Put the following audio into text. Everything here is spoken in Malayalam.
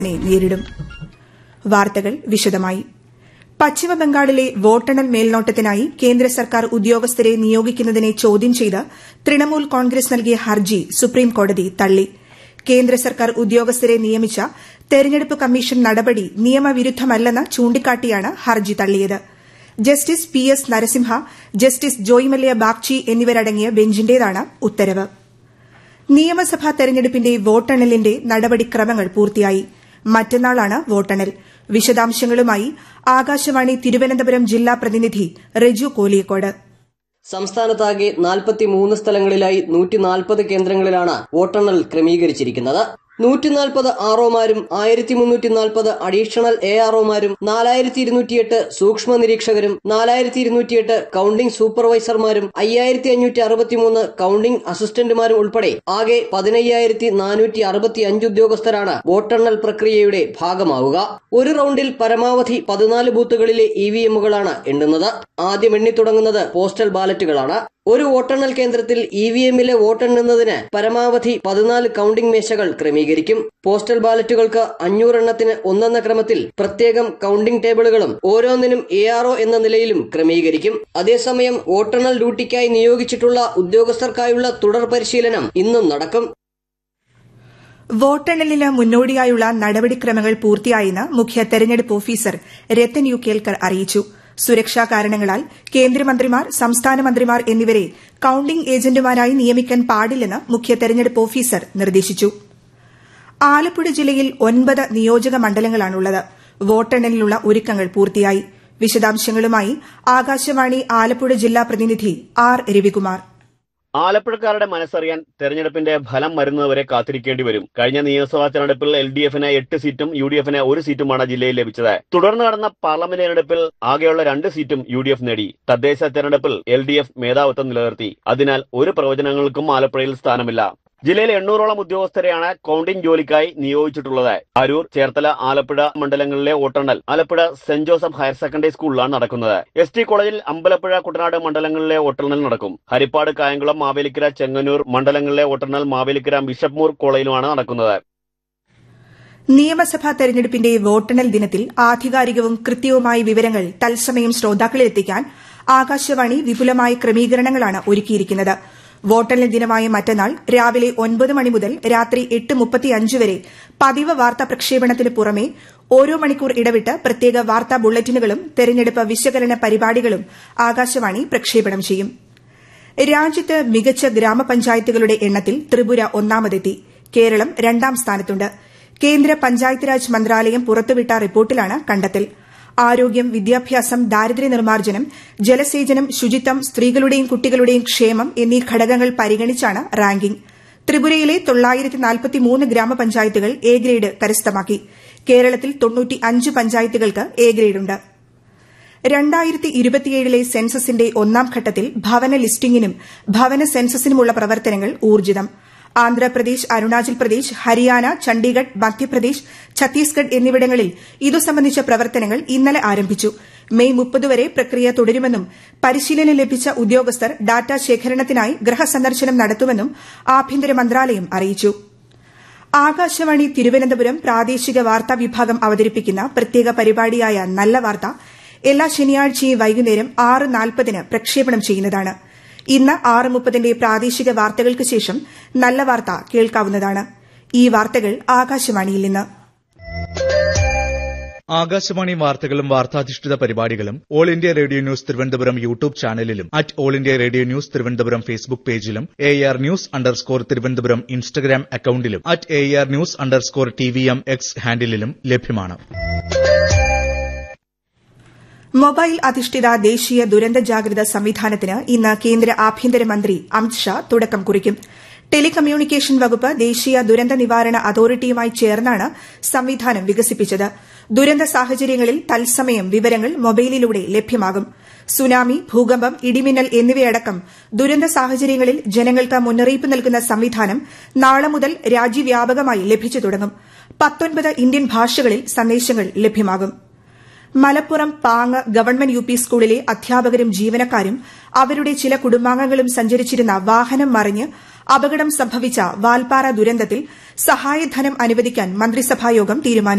നേരിടും വാർത്തകൾ വിശദമായി പശ്ചിമബംഗാളിലെ വോട്ടെണ്ണൽ മേൽനോട്ടത്തിനായി കേന്ദ്ര സർക്കാർ ഉദ്യോഗസ്ഥരെ നിയോഗിക്കുന്നതിനെ ചോദ്യം ചെയ്ത് തൃണമൂൽ കോൺഗ്രസ് നൽകിയ ഹർജി സുപ്രീംകോടതി തള്ളി കേന്ദ്ര സർക്കാർ ഉദ്യോഗസ്ഥരെ നിയമിച്ച തെരഞ്ഞെടുപ്പ് കമ്മീഷൻ നടപടി നിയമവിരുദ്ധമല്ലെന്ന് ചൂണ്ടിക്കാട്ടിയാണ് ഹർജി തള്ളിയത് justice P S Narasimha justice Joymalya Bagchi എന്നിവരടങ്ങിയ ബെഞ്ചിന്റേതാണ് ഉത്തരവ് നിയമസഭാ തെരഞ്ഞെടുപ്പിന്റെ വോട്ടെണ്ണലിന്റെ നടപടിക്രമങ്ങൾ പൂർത്തിയായി മറ്റന്നാളാണ് വോട്ടെണ്ണൽ വിശദാംശങ്ങളുമായി ആകാശവാണി തിരുവനന്തപുരം ജില്ലാ പ്രതിനിധി റെജു കോലിയക്കോട് സംസ്ഥാനത്താകെ നാൽപ്പത്തിമൂന്ന് സ്ഥലങ്ങളിലായി നൂറ്റി നാൽപ്പത് കേന്ദ്രങ്ങളിലാണ് വോട്ടെണ്ണൽ ക്രമീകരിച്ചിരിക്കുന്നത് നൂറ്റി നാൽപ്പത് ആർഒമാരും ആയിരത്തി മുന്നൂറ്റി നാൽപ്പത് അഡീഷണൽ എ ആർഒമാരും നാലായിരത്തി ഇരുന്നൂറ്റിയെട്ട് സൂക്ഷ്മ നിരീക്ഷകരും നാലായിരത്തി ഇരുന്നൂറ്റിയെട്ട് കൌണ്ടിംഗ് സൂപ്പർവൈസർമാരും അയ്യായിരത്തി അഞ്ഞൂറ്റി അറുപത്തിമൂന്ന് കൌണ്ടിംഗ് അസിസ്റ്റന്റുമാരും ഉൾപ്പെടെ ആകെ പതിനയ്യായിരത്തി നാനൂറ്റി അറുപത്തി അഞ്ച് ഉദ്യോഗസ്ഥരാണ് വോട്ടെണ്ണൽ പ്രക്രിയയുടെ ഭാഗമാവുക ഒരു റൌണ്ടിൽ പരമാവധി പതിനാല് ബൂത്തുകളിലെ ഇ വി എമ്മുകളാണ് എണ്ണുന്നത് ആദ്യം എണ്ണി തുടങ്ങുന്നത് പോസ്റ്റൽ ബാലറ്റുകളാണ് ഒരു വോട്ടെണ്ണൽ കേന്ദ്രത്തിൽ ഇ വി എമ്മിലെ വോട്ടെണ്ണുന്നതിന് പരമാവധി പതിനാല് കൌണ്ടിംഗ് മേശകൾ ക്രമീകരിക്കും പോസ്റ്റൽ ബാലറ്റുകൾക്ക് അഞ്ഞൂറെണ്ണത്തിന് ഒന്നെന്ന ക്രമത്തിൽ പ്രത്യേകം കൌണ്ടിംഗ് ടേബിളുകളും ഓരോന്നിനും എ ആർഒ എന്ന നിലയിലും ക്രമീകരിക്കും അതേസമയം വോട്ടെണ്ണൽ ഡ്യൂട്ടിക്കായി നിയോഗിച്ചിട്ടുള്ള ഉദ്യോഗസ്ഥർക്കായുള്ള തുടർ പരിശീലനം ഇന്നും നടക്കും വോട്ടെണ്ണലിന് മുന്നോടിയായുള്ള നടപടിക്രമങ്ങൾ പൂർത്തിയായെന്ന് മുഖ്യ തെരഞ്ഞെടുപ്പ് ഓഫീസർ രത്തൻ യു കേൽക്കർ അറിയിച്ചു സുരക്ഷാ കാരണങ്ങളാൽ കേന്ദ്രമന്ത്രിമാർ സംസ്ഥാന മന്ത്രിമാർ എന്നിവരെ കൌണ്ടിംഗ് ഏജന്റുമാരായി നിയമിക്കാൻ പാടില്ലെന്ന് മുഖ്യ തെരഞ്ഞെടുപ്പ് ഓഫീസർ നിർദ്ദേശിച്ചു ആലപ്പുഴ ജില്ലയിൽ ഒൻപത് നിയോജക മണ്ഡലങ്ങളാണുള്ളത് വോട്ടെണ്ണലിനുള്ള ഒരുക്കങ്ങൾ പൂർത്തിയായി വിശദാംശങ്ങളുമായി ആകാശവാണി ആലപ്പുഴ ജില്ലാ പ്രതിനിധി ആർ രവികുമാർ ആലപ്പുഴക്കാരുടെ മനസ്സറിയാൻ തെരഞ്ഞെടുപ്പിന്റെ ഫലം വരുന്നതുവരെ കാത്തിരിക്കേണ്ടി വരും കഴിഞ്ഞ നിയമസഭാ തെരഞ്ഞെടുപ്പിൽ എൽ ഡി എഫിന് എട്ട് സീറ്റും യു ഡി എഫിന് ഒരു സീറ്റുമാണ് ജില്ലയിൽ ലഭിച്ചത് തുടർന്ന് നടന്ന പാർലമെന്റ് തെരഞ്ഞെടുപ്പിൽ ആകെയുള്ള രണ്ട് സീറ്റും യു ഡി എഫ് നേടി തദ്ദേശ തെരഞ്ഞെടുപ്പിൽ എൽ ഡി എഫ് മേധാവിത്വം നിലനിർത്തി അതിനാൽ ഒരു പ്രവചനങ്ങൾക്കും ആലപ്പുഴയിൽ സ്ഥാനമില്ല ജില്ലയിൽ എണ്ണൂറോളം ഉദ്യോഗസ്ഥരെയാണ് കൌണ്ടിംഗ് ജോലിക്കായി നിയോഗിച്ചിട്ടുള്ളത് അരൂർ ചേർത്തല ആലപ്പുഴ മണ്ഡലങ്ങളിലെ വോട്ടെണ്ണൽ Alappuzha saint Joseph higher secondary സ്കൂളിലാണ് നടക്കുന്നത് എസ് ടി കോളേജിൽ അമ്പലപ്പുഴ കുട്ടനാട് മണ്ഡലങ്ങളിലെ വോട്ടെണ്ണൽ നടക്കും ഹരിപ്പാട് കായംകുളം മാവേലിക്കര ചെങ്ങന്നൂർ മണ്ഡലങ്ങളിലെ വോട്ടെണ്ണൽ മാവേലിക്കര ബിഷപ്പ്മൂർ കോളേജിലുമാണ് നടക്കുന്നത് നിയമസഭാ തെരഞ്ഞെടുപ്പിന്റെ വോട്ടെണ്ണൽ ദിനത്തിൽ ആധികാരികവും കൃത്യവുമായ വിവരങ്ങൾ തത്സമയം ശ്രോതാക്കളിലെത്തിക്കാൻ ആകാശവാണി വിപുലമായ ക്രമീകരണങ്ങളാണ് ഒരുക്കിയിരിക്കുന്നത് വോട്ടെണ്ണൽ ദിനമായ മറ്റന്നാൾ രാവിലെ ഒൻപത് മണി മുതൽ രാത്രി എട്ട് മുപ്പത്തിയഞ്ച് വരെ പതിവ് വാർത്താ പ്രക്ഷേപണത്തിന് പുറമെ ഓരോ മണിക്കൂർ ഇടവിട്ട് പ്രത്യേക വാർത്താ ബുള്ളറ്റിനുകളും തെരഞ്ഞെടുപ്പ് വിശകലന പരിപാടികളും ആകാശവാണി പ്രക്ഷേപണം ചെയ്യും രാജ്യത്ത് മികച്ച ഗ്രാമപഞ്ചായത്തുകളുടെ എണ്ണത്തിൽ ത്രിപുര ഒന്നാമതെത്തി കേരളം രണ്ടാം സ്ഥാനത്തുണ്ട് കേന്ദ്ര പഞ്ചായത്ത് രാജ് മന്ത്രാലയം പുറത്തുവിട്ട റിപ്പോർട്ടിലാണ് കണ്ടെത്തൽ ആരോഗ്യം വിദ്യാഭ്യാസം ദാരിദ്ര്യ നിർമ്മാർജ്ജനം ജലസേചനം ശുചിത്വം സ്ത്രീകളുടെയും കുട്ടികളുടെയും ക്ഷേമം എന്നീ ഘടകങ്ങൾ പരിഗണിച്ചാണ് റാങ്കിംഗ് ത്രിപുരയിലെ ഗ്രാമപഞ്ചായത്തുകൾ എ ഗ്രേഡ് കരസ്ഥമാക്കി കേരളത്തിൽ പഞ്ചായത്തുകൾക്ക് എ ഗ്രേഡുണ്ട് രണ്ടായിരത്തി ഇരുപത്തിയേഴിലെ സെൻസസിന്റെ ഒന്നാം ഘട്ടത്തിൽ ഭവന ലിസ്റ്റിംഗിനും ഭവന സെൻസസിനുമുള്ള പ്രവർത്തനങ്ങൾ ഊർജ്ജിതം ആന്ധ്രാപ്രദേശ് അരുണാചൽ പ്രദേശ് ഹരിയാന ചണ്ഡീഗഡ് മധ്യപ്രദേശ് ഛത്തീസ്ഗഡ് എന്നിവിടങ്ങളിൽ ഇതു സംബന്ധിച്ച പ്രവർത്തനങ്ങൾ ഇന്നലെ ആരംഭിച്ചു മെയ് മുപ്പത് വരെ പ്രക്രിയ തുടരുമെന്നും പരിശീലനം ലഭിച്ച ഉദ്യോഗസ്ഥർ ഡാറ്റ ശേഖരണത്തിനായി ഗൃഹസന്ദർശനം നടത്തുമെന്നും ആഭ്യന്തര മന്ത്രാലയം അറിയിച്ചു ആകാശവാണി തിരുവനന്തപുരം പ്രാദേശിക വാർത്താ വിഭാഗം അവതരിപ്പിക്കുന്ന പ്രത്യേക പരിപാടിയായ നല്ല വാർത്ത എല്ലാ ശനിയാഴ്ചയും വൈകുന്നേരം ആറ് നാൽപ്പതിന് പ്രക്ഷേപണം ചെയ്യുന്നതാണ് ഇന്ന് ആറ് മുപ്പതിന്റെ പ്രാദേശിക വാർത്തകൾക്ക് ശേഷം നല്ല വാർത്ത കേൾക്കാവുന്നതാണ് ഈ വാർത്തകൾ ആകാശവാണിയിൽ നിന്ന് ആകാശവാണി വാർത്തകളും വാർത്താധിഷ്ഠിത പരിപാടികളും all India radio news Thiruvananthapuram YouTube ചാനലിലും at all India radio news Thiruvananthapuram Facebook പേജിലും A R news underscore Thiruvananthapuram Instagram അക്കൌണ്ടിലും at A R news underscore T V M X ഹാൻഡിലും ലഭ്യമാണ് മൊബൈൽ അധിഷ്ഠിത ദേശീയ ദുരന്ത ജാഗ്രത സംവിധാനത്തിന് ഇന്ന് കേന്ദ്ര ആഭ്യന്തരമന്ത്രി അമിത്ഷാ തുടക്കം കുറിക്കും ടെലികമ്മ്യൂണിക്കേഷൻ വകുപ്പ് ദേശീയ ദുരന്ത നിവാരണ അതോറിറ്റിയുമായി ചേർന്നാണ് സംവിധാനം വികസിപ്പിച്ചത് ദുരന്ത സാഹചര്യങ്ങളിൽ തത്സമയം വിവരങ്ങൾ മൊബൈലിലൂടെ ലഭ്യമാകും സുനാമി ഭൂകമ്പം ഇടിമിന്നൽ എന്നിവയടക്കം ദുരന്ത സാഹചര്യങ്ങളിൽ ജനങ്ങൾക്ക് മുന്നറിയിപ്പ് നൽകുന്ന സംവിധാനം നാളെ മുതൽ രാജ്യവ്യാപകമായി ലഭിച്ചു തുടങ്ങും പത്തൊൻപത് ഇന്ത്യൻ ഭാഷകളിൽ സന്ദേശങ്ങൾ ലഭ്യമാകും Malappuram Pang government U P സ്കൂളിലെ അധ്യാപകരും ജീവനക്കാരും അവരുടെ ചില കുടുംബാംഗങ്ങളും സഞ്ചരിച്ചിരുന്ന വാഹനം മറിഞ്ഞ് അപകടം സംഭവിച്ച വാൽപ്പാറ ദുരന്തത്തിൽ സഹായധനം അനുവദിക്കാൻ മന്ത്രിസഭായോഗം തീരുമാനിച്ചു